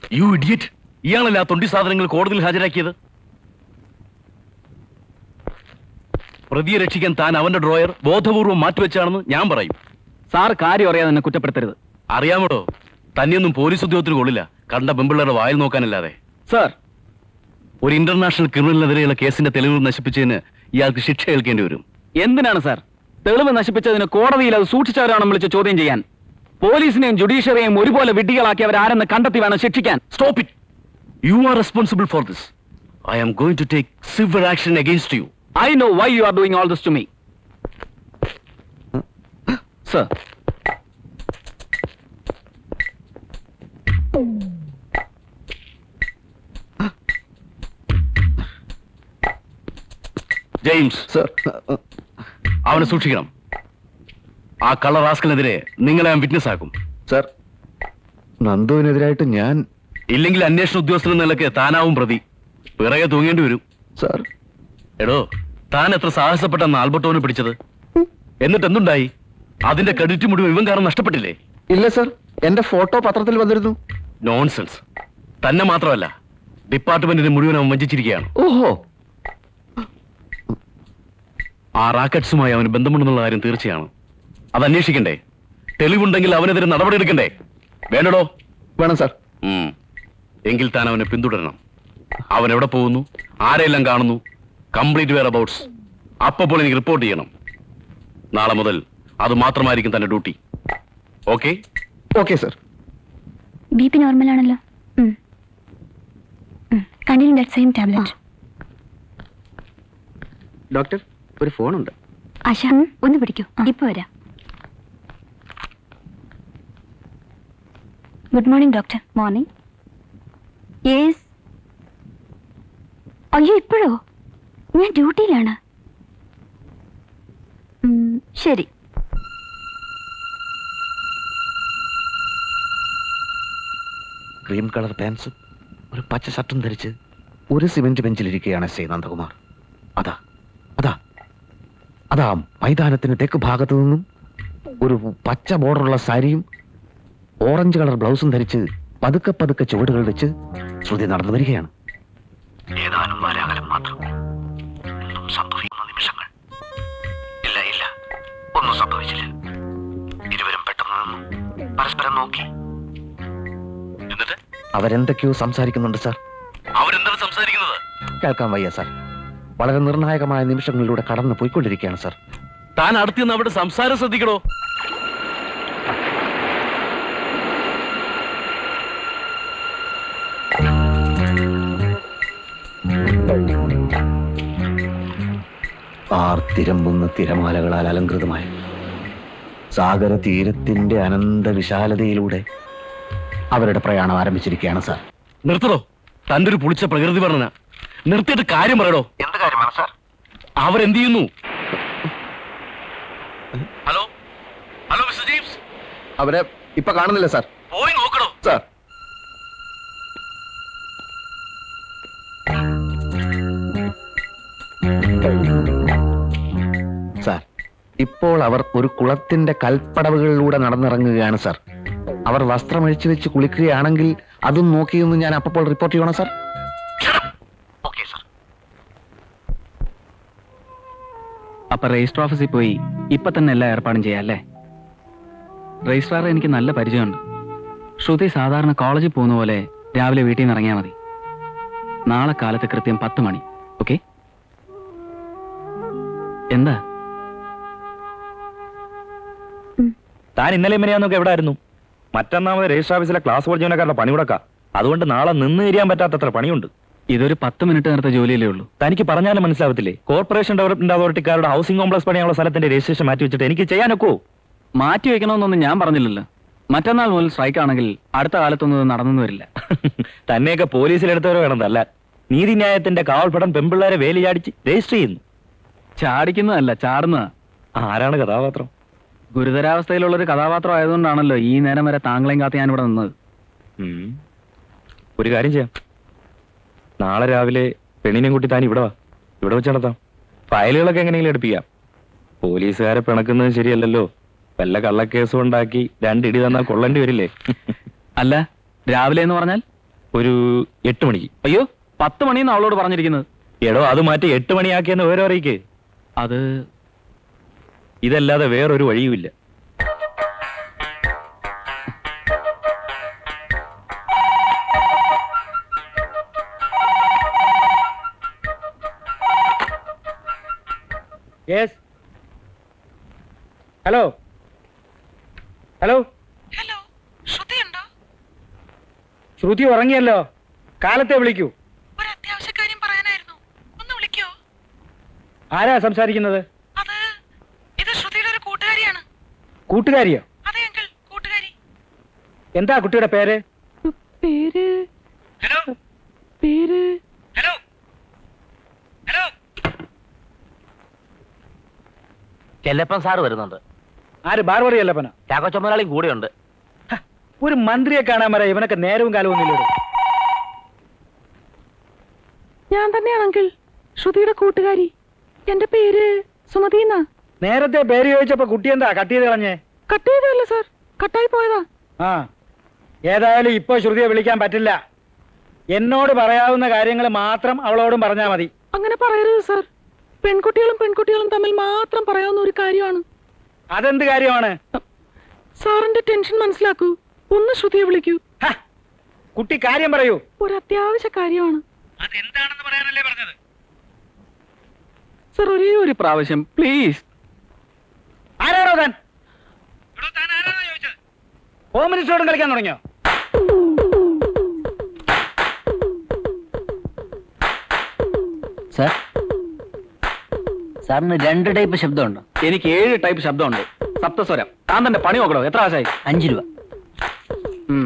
You idiot ഇയാളല്ല ആ തൊണ്ടി സാധനങ്ങൾ കോടതിയിൽ ഹാജരാക്കിയത് പ്രതിയെ രക്ഷിക്കാൻ താൻ അവന്റെ ഡ്രോയർ ബോധപൂർവം മാറ്റിവെച്ചാണെന്ന് ഞാൻ പറയും സാർ കാര്യം അറിയാതെ എന്നെ കുറ്റപ്പെടുത്തരുത് അറിയാമോടോ തന്നെയൊന്നും പോലീസ് ഉദ്യോഗത്തിന് കൊള്ളില്ല കണ്ട പെമ്പിള്ളേരുടെ വായിൽ നോക്കാനല്ലാതെ സാർ ഒരു ഇന്റർനാഷണൽ ക്രിമിനലിനെതിരെയുള്ള കേസിന്റെ തെളിവുകൾ നശിപ്പിച്ചതിന് ഇയാൾക്ക് ശിക്ഷ ഏൽക്കേണ്ടി വരും എന്തിനാണ് സാർ തെളിവ് നശിപ്പിച്ചതിന് കോടതിയിൽ അത് സൂക്ഷിച്ചവരാണ് വിളിച്ച് ചോദ്യം ചെയ്യാൻ പോലീസിനെയും ജുഡീഷ്യറിയെയും ഒരുപോലെ വിഡ്ഢികളാക്കി അവരാരെന്ന് കണ്ടെത്തി വേണം ശിക്ഷിക്കാൻ stop it you are responsible for this I am going to take severe action against you I know why you are doing all this to me sir James sir അവനെ സൂക്ഷിക്കണം ആ കള്ള റാസ്കലിനെതിരെ നിങ്ങളെ ഞാൻ വിറ്റ്നസ് ആക്കും സർ നന്ദുവിനെതിരായിട്ട് ഞാൻ ഇല്ലെങ്കിൽ അന്വേഷണ ഉദ്യോഗസ്ഥൻ എന്ന നിലയ്ക്ക് താനാവും പ്രതി പിറകെ തൂങ്ങേണ്ടി വരും സർ എടോ താൻ എത്ര സാഹസപ്പെട്ടെന്ന് ആൽബർട്ടോനെ പിടിച്ചത് എന്നിട്ട് എന്തുണ്ടായി അതിന്റെ ക്രെഡിറ്റ് മുഴുവൻ ഇവൻ കാരണം നഷ്ടപ്പെട്ടില്ലേ ഇല്ല സർ എന്റെ ഫോട്ടോ പത്രത്തിൽ വന്നിരുന്നു നോൺസെൻസ് തന്നെ മാത്രമല്ല ഡിപ്പാർട്ട്മെന്റിനെ മുഴുവൻ അവൻ വഞ്ചിച്ചിരിക്കുകയാണ് ഓഹോ ആ റാക്കറ്റ്സുമായി അവന് ബന്ധമുണ്ടെന്നുള്ള കാര്യം തീർച്ചയാണ് അത് അന്വേഷിക്കണ്ടേ തെളിവുണ്ടെങ്കിൽ അവനെതിരെ നടപടിയെടുക്കണ്ടേ വേണ്ടടോ വേണം സർ ഉം. എങ്കിൽ താൻ അവനെ പിന്തുടരണം അവൻ എവിടെ പോകുന്നു ആരെല്ലാം കാണുന്നു കംപ്ലീറ്റ് വെയർ അബൌട്ട്സ് അപ്പോൾ എനിക്ക് റിപ്പോർട്ട് ചെയ്യണം നാളെ മുതൽ അത് മാത്രമായിരിക്കും തന്റെ duty okay okay sir B P normal ആണല്ലോ continue that same tablet doctor ഒരു ഫോണുണ്ട് ആശ ഒന്ന് പിടിക്കൂ ഇപ്പൊ വരാം good morning doctor morning yes അയ്യോ ഇപ്പോഴോ ഞാൻ ഡ്യൂട്ടിയിലാണ് ഉം, ശരി ക്രീം കളർ പാൻസും ഒരു പച്ച ഷർട്ടും ധരിച്ച് ഒരു സിമന്റ് ബെഞ്ചിലിരിക്കുകയാണ് എസ് ഐ നന്ദകുമാർ അതാ അതാ അതാ മൈതാനത്തിന് തെക്ക് ഭാഗത്തു നിന്നും ഒരു പച്ച ബോർഡറുള്ള സാരിയും ഓറഞ്ച് കളർ ബ്ലൗസും ധരിച്ച് പതുക്കെ പതുക്കെ ചുവടുകൾ വെച്ച് ശ്രുതി നടന്നു വരികയാണ് ഏതാനും നാലാകലം മാത്രം ഒന്നും സംഭവിക്കുന്ന നിമിഷങ്ങൾ ഇല്ല ഇല്ല ഒന്നും സംഭവിച്ചില്ല ഇരുവരും പെട്ടെന്ന് നിന്നു പരസ്പരം നോക്കി എന്നിട്ട് അവരെന്തൊക്കെയോ സംസാരിക്കുന്നുണ്ട് സാർ അവരെന്താണ് സംസാരിക്കുന്നത് കേൾക്കാൻ വയ്യ സാർ വളരെ നിർണായകമായ നിമിഷങ്ങളിലൂടെ കടന്നു പോയിക്കൊണ്ടിരിക്കുകയാണ് സാർ താൻ അടുത്ത് നിന്ന് അവിടെ സംസാരം ശ്രദ്ധിക്കണോ ആർത്തിരമ്പുന്ന തിരമാലകളാൽ അലങ്കൃതമായ സാഗര തീരത്തിന്റെ അനന്ത വിശാലതയിലൂടെ അവരുടെ പ്രയാണം ആരംഭിച്ചിരിക്കുകയാണ് സാർ നിർത്തടോ തന്റെ ഒരു പുളിച്ച പ്രകൃതി വർണ്ണന നിർത്തിയിട്ട് കാര്യം പറയടോ എന്ത് കാര്യമാണ് സാർ അവരെന്ത് ചെയ്യുന്നു ഹലോ ഹലോ മിസ്റ്റർ ജെയിംസ് അവരെ ഇപ്പൊ കാണുന്നില്ല സാർ പോയി നോക്കണോ സാർ സാർ ഇപ്പോൾ അവർ ഒരു കുളത്തിന്റെ കൽപ്പടവുകളിലൂടെ നടന്നിറങ്ങുകയാണ് സാർ അവർ വസ്ത്രമഴിച്ചു വെച്ച് കുളിക്കുകയാണെങ്കിൽ അതും നോക്കിയെന്ന് ഞാൻ അപ്പോൾ റിപ്പോർട്ട് ചെയ്യണം സാർ ഓക്കെ സാർ അപ്പൊ രജിസ്റ്റർ ഓഫീസിൽ പോയി ഇപ്പൊ തന്നെ എല്ലാ ഏർപ്പാടും ചെയ്യാം അല്ലേ രജിസ്ട്രാർ എനിക്ക് നല്ല പരിചയമുണ്ട് ശ്രുതി സാധാരണ കോളേജിൽ പോകുന്ന പോലെ രാവിലെ വീട്ടിൽ നിന്ന് ഇറങ്ങിയാൽ മതി നാളെ കാലത്ത് കൃത്യം പത്ത് മണി ഓക്കെ എന്താ താൻ ഇന്നലെ മിനിയാന്നൊക്കെ എവിടെ ആയിരുന്നു മറ്റന്നാമത് രജിസ്റ്റർ ഓഫീസിലെ ക്ലാസ് ബോർഡ് ജീവനക്കാരുടെ പണി മുടക്കാം അതുകൊണ്ട് നാളെ നിന്ന് തിരിയാൻ പറ്റാത്തത്ര പണിയുണ്ട് ഇതൊരു പത്ത് മിനിറ്റ് നേരത്തെ ജോലിയല്ലേ ഉള്ളൂ തനിക്ക് പറഞ്ഞാലും മനസ്സിലാവത്തില്ലേ കോർപ്പറേഷൻ ഡെവലപ്മെന്റ് അതോറിറ്റിക്കാരുടെ ഹൗസിംഗ് കോംപ്ലക്സ് പണിയുള്ള സ്ഥലത്തിന്റെ രജിസ്ട്രേഷൻ മാറ്റി വെച്ചിട്ട് എനിക്ക് ചെയ്യാനൊക്കോ മാറ്റി വെക്കണമെന്നൊന്നും ഞാൻ പറഞ്ഞില്ലല്ലോ മറ്റന്നാൾ മുതൽ സ്ട്രൈക്ക് ആണെങ്കിൽ അടുത്ത കാലത്തൊന്നും ഇത് നടന്നെന്ന് വരില്ല തന്നെയൊക്കെ പോലീസിലെടുത്തവരോ വേണമെന്നല്ല നീതിന്യായത്തിന്റെ കാവൽപ്പടം പെമ്പിള്ളേരെ വേലി ചാടിച്ച് രജിസ്റ്റർ ചെയ്യുന്നു ചാടിക്കുന്നതല്ല ചാടുന്നതാ ആരാണ് കഥാപാത്രം ഗുരുതരാവസ്ഥയിലുള്ള ഒരു കഥാപാത്രം ആയതുകൊണ്ടാണല്ലോ ഈ നേരം വരെ താങ്കളെയും കാത്ത് ഞാനിവിടെ നിന്നത് ഉം. ഒരു കാര്യം ചെയ്യാം നാളെ രാവിലെ പെണ്ണിനെയും കൂട്ടി താൻ ഇവിടെ വാ ഇവിടെ വെച്ച് നടത്താം ഫയലുകളൊക്കെ എങ്ങനെയെങ്കിലും എടുപ്പിക്കാം പോലീസുകാരെ പിണക്കുന്നത് ശരിയല്ലല്ലോ വല്ല കള്ളക്കേസും ഉണ്ടാക്കി രണ്ടിടി തന്നാൽ കൊള്ളേണ്ടി വരില്ലേ അല്ല രാവിലെ എന്ന് പറഞ്ഞാൽ ഒരു എട്ട് മണിക്ക് അയ്യോ പത്ത് മണിന്ന് അവളോട് പറഞ്ഞിരിക്കുന്നത് എടോ അത് മാറ്റി എട്ട് മണിയാക്കിയെന്ന് ഓരോ അറിയിക്ക് അത് ഇതല്ലാതെ വേറൊരു വഴിയുമില്ല യെസ് ഹലോ ഹലോ ഹലോ ശ്രുതിയുണ്ടോ ശ്രുതി ഉറങ്ങിയല്ലോ കാലത്തെ വിളിക്കൂ ഒരു അത്യാവശ്യ കാര്യം പറയാനായിരുന്നു ഒന്ന് വിളിക്കോ ആരാ സംസാരിക്കുന്നത് അത് ഇത് ശ്രുതിയുടെ ഒരു കൂട്ടുകാരിയാണ് കൂട്ടുകാരിയോ അതെ അങ്കിൾ കൂട്ടുകാരി എന്താ കുട്ടിയുടെ പേര് പേര് ഹലോ പേര് ഹലോ ഹലോ ചെല്ലപ്പൻ സാറ് വരുന്നുണ്ട് ആര് ബാർബറി അല്ലപ്പന ചാക്കോ ചുമലാളിയും കൂടെയുണ്ട് ഒരു മന്ത്രിയെ കാണാൻ വരാ ഇവനൊക്കെ നേരവും കാലവും ഒന്നുമില്ലല്ലോ ഞാൻ തന്നെയാണ് അങ്കിൾ ശ്രുതിയുടെ കൂട്ടുകാരി എന്റെ പേര് സുമതി എന്നാ നേരത്തെ പേര് ചോദിച്ചപ്പോ കുട്ടി എന്താ കട്ട് ചെയ്ത് കളഞ്ഞേ കട്ട് ചെയ്തല്ല സാർ കട്ടായി പോയതാ ആ ഏതായാലും ഇപ്പൊ ശ്രുതിയെ വിളിക്കാൻ പറ്റില്ല എന്നോട് പറയാവുന്ന കാര്യങ്ങൾ മാത്രം അവളോടും പറഞ്ഞാ മതി അങ്ങനെ പറയരുത് സാർ പെൺകുട്ടികളും പെൺകുട്ടികളും തമ്മിൽ മാത്രം പറയാവുന്ന ഒരു കാര്യമാണ് അതെന്ത് കാര്യമാണ് സാറിന്റെ ടെൻഷൻ മനസ്സിലാക്കൂ ഒന്ന് ശ്രുതിയെ വിളിക്കൂ ഹ, കുട്ടി കാര്യം പറയൂ ഒരു അത്യാവശ്യ കാര്യമാണ് അതെന്താണെന്ന് പറയാനല്ലേ പറഞ്ഞത് സർ ഒരേ ഒരു പ്രാവശ്യം പ്ലീസ് ആരാണോ താൻ ഹോം മിനിസ്റ്ററോടും കളിക്കാൻ തുടങ്ങിയോ സാർ സാറിന് രണ്ട് ടൈപ്പ് ശബ്ദമുണ്ട് എനിക്ക് ഏഴ് ടൈപ്പ് ശബ്ദമുണ്ട് സപ്തസ്വരം താൻ തന്നെ പണി നോക്കണോ എത്ര ആശായി അഞ്ച് രൂപ ഉം.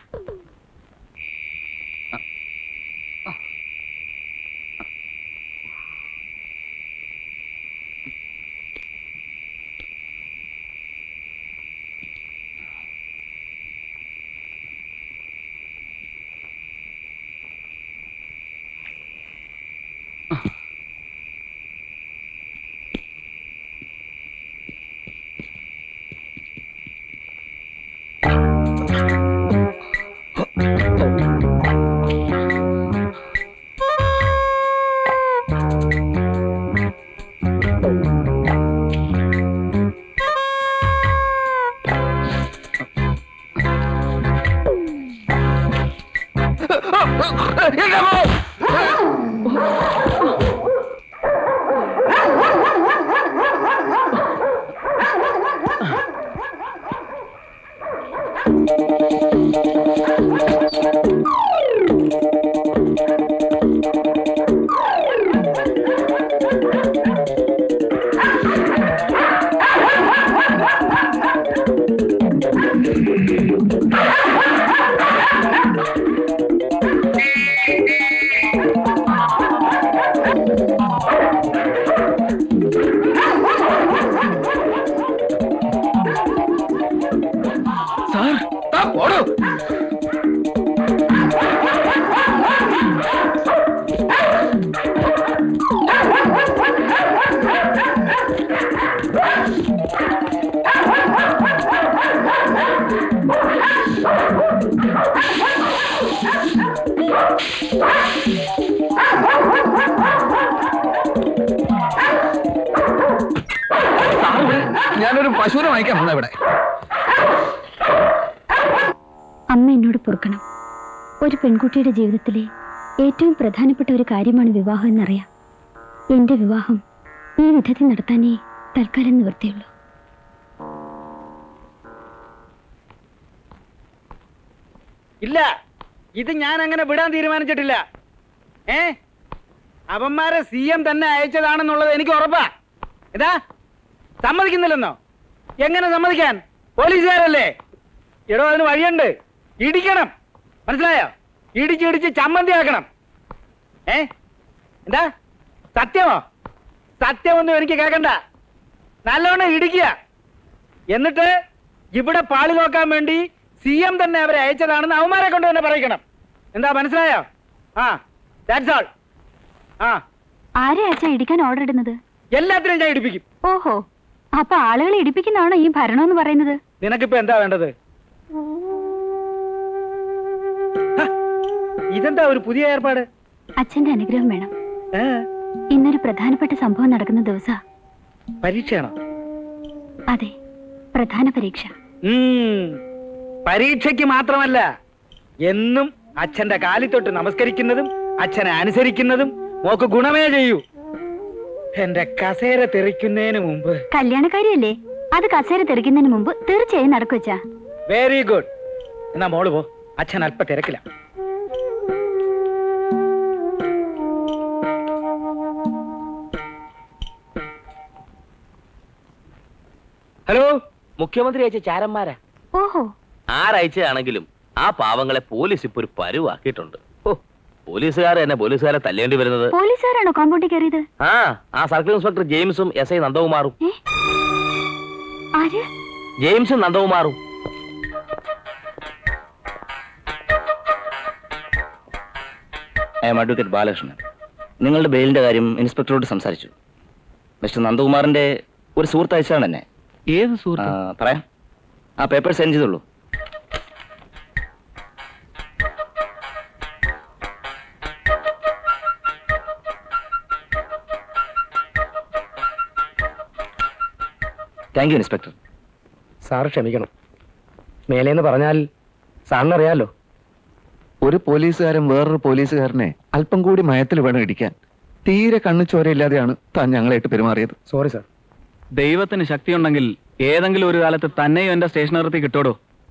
ഞാനൊരു പശുവിനെ വാങ്ങിക്കാൻ വന്ന ഇവിടെ അമ്മ എന്നോട് പൊറുക്കണം ഒരു പെൺകുട്ടിയുടെ ജീവിതത്തിലെ ഏറ്റവും പ്രധാനപ്പെട്ട ഒരു കാര്യമാണ് വിവാഹം എന്നറിയാം എന്റെ വിവാഹം ഈ വിധത്തിൽ നടത്താനേ തൽക്കാലം നിവൃത്തിയുള്ളൂ ഇല്ല ഇത് ഞാൻ അങ്ങനെ വിടാൻ തീരുമാനിച്ചിട്ടില്ല ഏ അവന്മാരെ സി എം തന്നെ അയച്ചതാണെന്നുള്ളത് എനിക്ക് ഉറപ്പാ ഇതാ സമ്മതിക്കുന്നില്ലെന്നോ എങ്ങനെ സമ്മതിക്കാൻ പോലീസുകാരല്ലേ എടോ അതിന് വഴിയുണ്ട് ഇടിക്കണം മനസ്സിലായോ ഇടിച്ച് ഇടിച്ച് ചമ്മന്തിയാക്കണം ഏ എന്താ സത്യമോ സത്യമൊന്നും എനിക്ക് കേൾക്കണ്ട നല്ലോണം ഇടിക്കുക എന്നിട്ട് ഇവിടെ പാളി നോക്കാൻ വേണ്ടി സി എം തന്നെ അവരെ അയച്ചതാണെന്ന് അവന്മാരെ കൊണ്ട് തന്നെ പറയിക്കണം എന്താ മനസ്സിലായോ ആ ദാറ്റ്സ് ആൾ ആ ആരെ അച്ഛാ ഇടിക്കാൻ ഓർഡർ ഇടുന്നത് എല്ലാത്തിനും ഞാൻ ഇടിപ്പിക്കും ഓഹോ അപ്പൊ ആളുകളെ ഇടിപ്പിക്കുന്നതാണോ ഈ ഭരണം എന്ന് പറയുന്നത് നിനക്കിപ്പോ എന്താ വേണ്ടത് ഹ, ഇതെന്താ ഒരു പുതിയ ഏർപ്പാട് അച്ഛന്റെ അനുഗ്രഹം വേണം ഏ, ഇന്നൊരു പ്രധാനപ്പെട്ട സംഭവം നടക്കുന്ന ദിവസ പരീക്ഷയാണോ അതെ പ്രധാന പരീക്ഷ ഉം, പരീക്ഷയ്ക്ക് മാത്രമല്ല എന്നും അച്ഛന്റെ കാലിൽ തൊട്ട് നമസ്കരിക്കുന്നതും അച്ഛനെ അനുസരിക്കുന്നതും മോക്ക് ഗുണമേ ചെയ്യൂ എന്റെ കസേര തെറിക്കുന്നതിന് മുമ്പ് കല്യാണക്കാരിയല്ലേ അത് കസേര തെറിക്കുന്നതിന് മുമ്പ് തീർച്ചയായും നടക്കുവച്ചാ വെരി ഗുഡ് എന്നാ മോള് പോ അച്ഛൻ അല്പ തിരക്കില്ല ഹലോ മുഖ്യമന്ത്രി അയച്ച ചാരന്മാരാ ഓഹോ ആരയച്ചതാണെങ്കിലും ആ പാവങ്ങളെ പോലീസ് ഇപ്പൊ ഒരു പരുവാക്കിയിട്ടുണ്ട് ഓ പോലീസുകാർ തന്നെ പോലീസുകാരെ തല്ലേണ്ടി വരുന്നത് പോലീസുകാരാണോ കോമ്പൗണ്ടിൽ കയറിയത് ആ ആ സർക്കിൾ ഇൻസ്പെക്ടർ ജെയിംസും എസ് ഐ നന്ദകുമാറും ഏ ആര് ജെയിംസും നന്ദകുമാറും ഐ എം അഡ്വക്കേറ്റ് ബാലകൃഷ്ണൻ നിങ്ങളുടെ ബെയിലിന്റെ കാര്യം ഇൻസ്പെക്ടറോട് സംസാരിച്ചു മിസ്റ്റർ നന്ദകുമാറിന്റെ ഒരു സുഹൃത്ത് അയച്ചാണ് എന്നെ ഏത് ആ, സുഹൃത്ത് പറയാം ആ പേപ്പർ സെൻഡ് ചെയ്തോളൂ താങ്ക് യു ഇൻസ്പെക്ടർ സാറ് ക്ഷമിക്കണം മേലേന്ന് പറഞ്ഞാൽ സാറിനറിയാലോ ഒരു പോലീസുകാരൻ വേറൊരു പോലീസുകാരനെ അല്പം കൂടി മയത്തിൽ വേണം ഇടിക്കാൻ തീരെ കണ്ണു ചോരയില്ലാതെയാണ് താൻ ഞങ്ങളായിട്ട് പെരുമാറിയത് സോറി സാർ ദൈവത്തിന് ശക്തിയുണ്ടെങ്കിൽ ഏതെങ്കിലും ഒരു കാലത്ത് തന്നെയും എന്റെ സ്റ്റേഷൻ നിർത്തി കിട്ടോടോ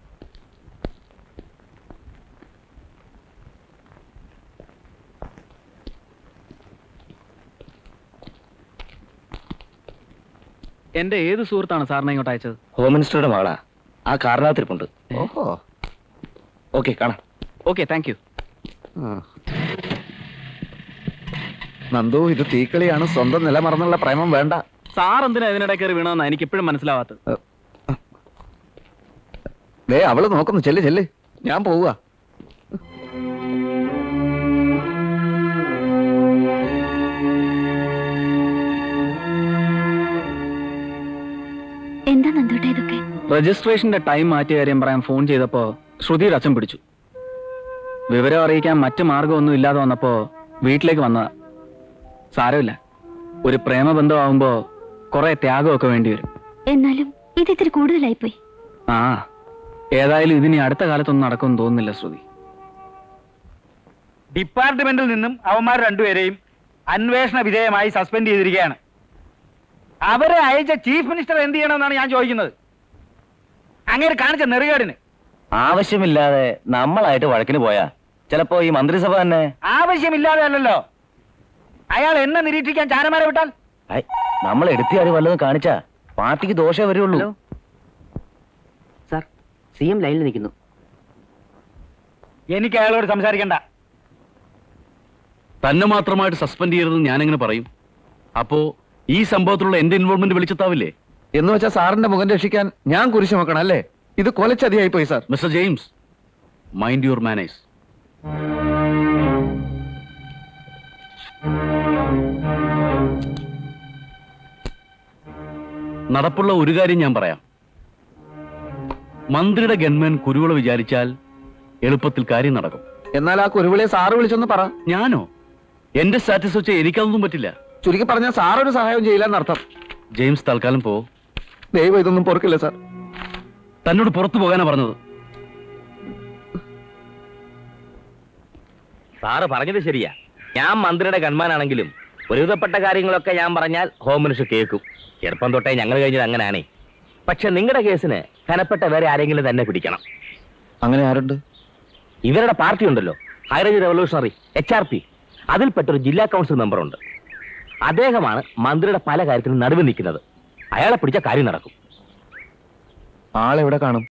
എന്റെ ഏത് സുഹൃത്താണ് സാറിനെ ഇങ്ങോട്ട് അയച്ചത് ഹോം മിനിസ്റ്ററുടെ മകളാ ആ കാരണത്തിരിപ്പുണ്ട് ഓഹോ ഓക്കെ കാണാം ഓക്കെ താങ്ക് യു ആ. നന്ദു ഇത് തീക്കളിയാണ് സ്വന്തം നില മറന്നുള്ള പ്രേമം വേണ്ട സാർ എന്തിനാ ഇതിനിടെ കയറി വീണമെന്നാ എനിക്ക് ഇപ്പോഴും മനസ്സിലാവാത്തത് ദേ അവള് നോക്കുന്നു ചെല്ല് ചെല്ല് ഞാൻ പോവുക എന്താ നന്ദോട്ടെ ഇതൊക്കെ രജിസ്ട്രേഷന്റെ ടൈം മാറ്റിയ കാര്യം പറയാൻ ഫോൺ ചെയ്തപ്പോ ശ്രുതിയുടെ അച്ഛൻ പിടിച്ചു വിവരം അറിയിക്കാൻ മറ്റു മാർഗമൊന്നും ഇല്ലാതെ വന്നപ്പോ വീട്ടിലേക്ക് വന്നതാ സാരമില്ല ഒരു പ്രേമബന്ധമാവുമ്പോ കുറെ ത്യാഗമൊക്കെ വേണ്ടി വരും എന്നാലും ഇത് ഇത്തിരി കൂടുതലായിപ്പോയി ആ ഏതായാലും ഇതിനി അടുത്ത കാലത്തൊന്നും നടക്കുമെന്ന് തോന്നുന്നില്ല ശ്രുതി ഡിപ്പാർട്ട്മെന്റിൽ നിന്നും അവന്മാർ രണ്ടുപേരെയും അന്വേഷണ വിധേയമായി സസ്പെൻഡ് ചെയ്തിരിക്കുകയാണ് അവരെ അയച്ച ചീഫ് മിനിസ്റ്റർ എന്ത് ചെയ്യണമെന്നാണ് ഞാൻ ചോദിക്കുന്നത് അങ്ങനെ കാണിച്ച നെറുകേടിന് ആവശ്യമില്ലാതെ നമ്മളായിട്ട് വഴക്കിന് പോയാ ചിലപ്പോ ഈ മന്ത്രിസഭ തന്നെ ആവശ്യമില്ലാതെ അല്ലല്ലോ അയാൾ എന്നെ നിരീക്ഷിക്കാൻ ചാരന്മാരെ വിട്ടാൽ ഐ, നമ്മൾ എടുത്തിയാടി വല്ലതും കാണിച്ചാ പാർട്ടിക്ക് ദോഷേ വരുള്ളൂ സാർ സി എം ലൈനിൽ നിൽക്കുന്നു എനിക്ക് അയാളോട് സംസാരിക്കണ്ട തന്നെ മാത്രമായിട്ട് സസ്പെൻഡ് ചെയ്യരുതെന്ന് ഞാനെങ്ങനെ പറയും അപ്പോ ഈ സംഭവത്തിലുള്ള എന്റെ ഇൻവോൾവ്മെന്റ് വിളിച്ചെത്താവില്ലേ എന്ന് വെച്ചാൽ സാറിന്റെ മുഖം രക്ഷിക്കാൻ ഞാൻ കുരിശു നോക്കണം അല്ലേ ഇത് കൊലച്ചതിയായി പോയി sir mister James mind your manners നടപ്പുള്ള ഒരു കാര്യം ഞാൻ പറയാം മന്ത്രിയുടെ ഗൺമാൻ കുരുവിള വിചാരിച്ചാൽ എളുപ്പത്തിൽ കാര്യം നടക്കും എന്നാൽ ആ കുരുവിളിയെ സാറ് വിളിച്ചൊന്ന് പറ ഞാനോ എന്റെ സ്റ്റാറ്റസ് വെച്ച് എനിക്കതൊന്നും പറ്റില്ല ചുരുക്കി പറഞ്ഞാൽ സാറൊരു സഹായം ചെയ്യില്ലെന്നർത്ഥം ജെയിംസ് തൽക്കാലം പോ ദൈവം ഇതൊന്നും പൊറുക്കില്ല സാർ തന്നോട് പുറത്തു പോകാനാ പറഞ്ഞത് സാറ് പറഞ്ഞത് ശരിയാ ഞാൻ മന്ത്രിയുടെ ഗൺമാനാണെങ്കിലും ഒരുവിധപ്പെട്ട കാര്യങ്ങളൊക്കെ ഞാൻ പറഞ്ഞാൽ ഹോം മിനിസ്റ്റർ കേൾക്കും ചെറുപ്പം തൊട്ടേ ഞങ്ങൾ കഴിഞ്ഞത് അങ്ങനെയാണേ പക്ഷെ നിങ്ങളുടെ കേസിന് കനപ്പെട്ട വേറെ ആരെങ്കിലും തന്നെ പിടിക്കണം അങ്ങനെ ആരുണ്ട് ഇവരുടെ പാർട്ടി ഉണ്ടല്ലോ high range revolutionary H R P അതിൽപ്പെട്ടൊരു ജില്ലാ കൗൺസിൽ മെമ്പറുണ്ട് അദ്ദേഹമാണ് മന്ത്രിയുടെ പല കാര്യത്തിലും നടുവ് നിൽക്കുന്നത് അയാളെ പിടിച്ച കാര്യം നടക്കും ആളെവിടെ കാണും